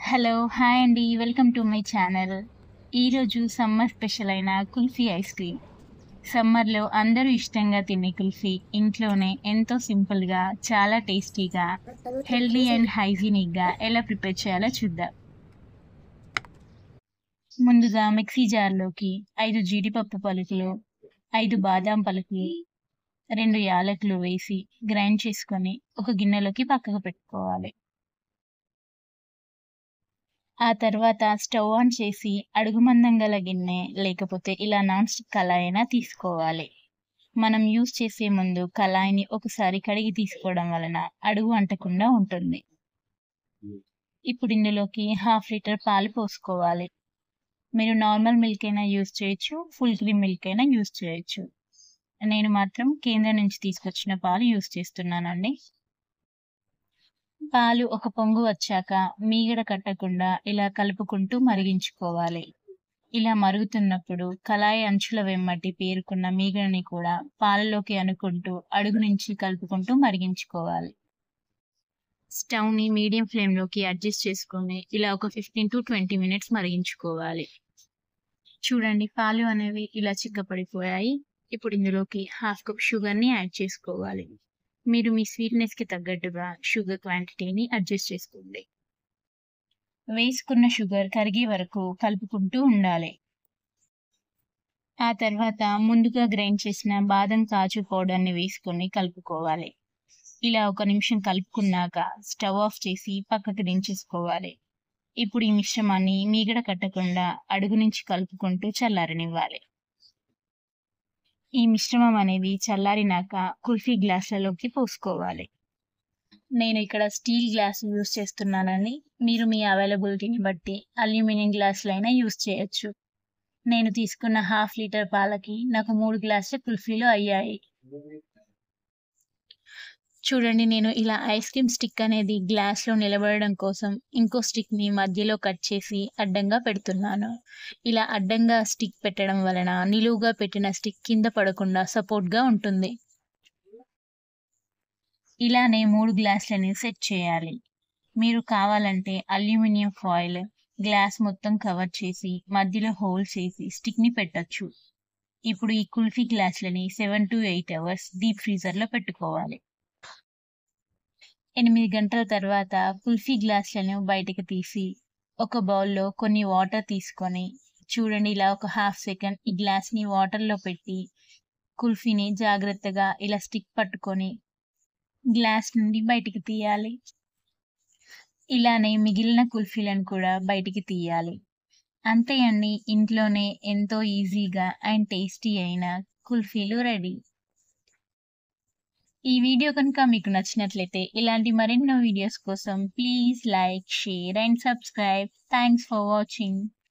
hello hi అండి welcome to my channel ఈరోజు summer special అయిన కుల్ఫీ ఐస్ క్రీమ్ సమ్మర్లో అందరూ ఇష్టంగా తినే కుల్ఫీ ఇంట్లోనే ఎంతో సింపుల్గా చాలా టేస్టీగా హెల్దీ అండ్ హైజీనిక్గా ఎలా ప్రిపేర్ చేయాలో చూద్దాం ముందుగా మిక్సీ జార్లోకి ఐదు జీడిపప్పు పలుకులు ఐదు బాదాం పలుకులు రెండు యాలకులు వేసి గ్రైండ్ చేసుకొని ఒక గిన్నెలోకి పక్కకు పెట్టుకోవాలి ఆ తర్వాత స్టవ్ ఆన్ చేసి అడుగుమందం గల గిన్నె లేకపోతే ఇలా నాన్ స్టిక్ కళాయి అయినా తీసుకోవాలి మనం యూజ్ చేసే ముందు కళాయిని ఒకసారి కడిగి తీసుకోవడం వలన అడుగు అంటకుండా ఉంటుంది ఇప్పుడు ఇందులోకి హాఫ్ లీటర్ పాలు పోసుకోవాలి మీరు నార్మల్ మిల్క్ అయినా యూజ్ చేయొచ్చు ఫుల్ క్రీమ్ మిల్క్ అయినా యూజ్ చేయొచ్చు నేను మాత్రం కేంద్రం నుంచి తీసుకొచ్చిన పాలు యూజ్ చేస్తున్నానండి పాలు ఒక పొంగు వచ్చాక మీగడ కట్టకుండా ఇలా కలుపుకుంటూ మరిగించుకోవాలి ఇలా మరుగుతున్నప్పుడు కళాయి అంచుల వెమ్మటి పేరుకున్న మీగడని కూడా పాలలోకి అనుకుంటూ అడుగు నుంచి కలుపుకుంటూ మరిగించుకోవాలి స్టవ్ని మీడియం ఫ్లేమ్లోకి అడ్జస్ట్ చేసుకొని ఇలా ఒక ఫిఫ్టీన్ టు ట్వంటీ మినిట్స్ మరిగించుకోవాలి చూడండి పాలు అనేవి ఇలా చిక్కపడిపోయాయి ఇప్పుడు ఇందులోకి హాఫ్ కప్ షుగర్ని యాడ్ చేసుకోవాలి మీరు మీ స్వీట్నెస్కి తగ్గట్టుగా షుగర్ క్వాంటిటీని అడ్జస్ట్ చేసుకోండి వేసుకున్న షుగర్ కరిగే వరకు కలుపుకుంటూ ఉండాలి ఆ తర్వాత ముందుగా గ్రైండ్ చేసిన బాదం కాజు పౌడర్ని వేసుకొని కలుపుకోవాలి ఇలా ఒక నిమిషం కలుపుకున్నాక స్టవ్ ఆఫ్ చేసి పక్కకి దించేసుకోవాలి ఇప్పుడు ఈ మిశ్రమాన్ని మీగడ కట్టకుండా అడుగు నుంచి కలుపుకుంటూ చల్లారనివ్వాలి ఈ మిశ్రమం అనేది చల్లారినాక కుల్ఫీ గ్లాసులలోకి పోసుకోవాలి నేను ఇక్కడ స్టీల్ గ్లాస్ యూస్ చేస్తున్నానని మీరు మీ అవైలబిలిటీని బట్టి అల్యూమినియం గ్లాసులైనా యూస్ చేయొచ్చు నేను తీసుకున్న హాఫ్ లీటర్ పాలకి నాకు మూడు గ్లాసుల కుల్ఫీలు అయ్యాయి చూడండి నేను ఇలా ఐస్ క్రీమ్ స్టిక్ అనేది గ్లాస్లో నిలబడడం కోసం ఇంకో స్టిక్ని మధ్యలో కట్ చేసి అడ్డంగా పెడుతున్నాను ఇలా అడ్డంగా స్టిక్ పెట్టడం వలన నిలువుగా పెట్టిన స్టిక్ కింద పడకుండా సపోర్ట్గా ఉంటుంది ఇలానే మూడు గ్లాసులని సెట్ చేయాలి మీరు కావాలంటే అల్యూమినియం ఫాయిల్ గ్లాస్ మొత్తం కవర్ చేసి మధ్యలో హోల్ చేసి స్టిక్ని పెట్టచ్చు ఇప్పుడు ఈ కుల్ఫీ గ్లాసులని seven to eight hours deep ఫ్రీజర్లో పెట్టుకోవాలి ఎనిమిది గంటల తర్వాత కుల్ఫీ గ్లాసులను బయటకు తీసి ఒక బౌల్లో కొన్ని వాటర్ తీసుకొని చూడండి ఇలా ఒక హాఫ్ సెకండ్ ఈ గ్లాస్ని వాటర్లో పెట్టి కుల్ఫీని జాగ్రత్తగా ఇలా స్టిక్ పట్టుకొని గ్లాస్ నుండి బయటికి తీయాలి ఇలానే మిగిలిన కుల్ఫీలను కూడా బయటికి తీయాలి అంతే అండి ఇంట్లోనే ఎంతో ఈజీగా అండ్ టేస్టీ అయిన కుల్ఫీలు రెడీ ఈ వీడియో కనుక మీకు నచ్చినట్లయితే ఇలాంటి మరెన్నో వీడియోస్ కోసం please like share and subscribe thanks for watching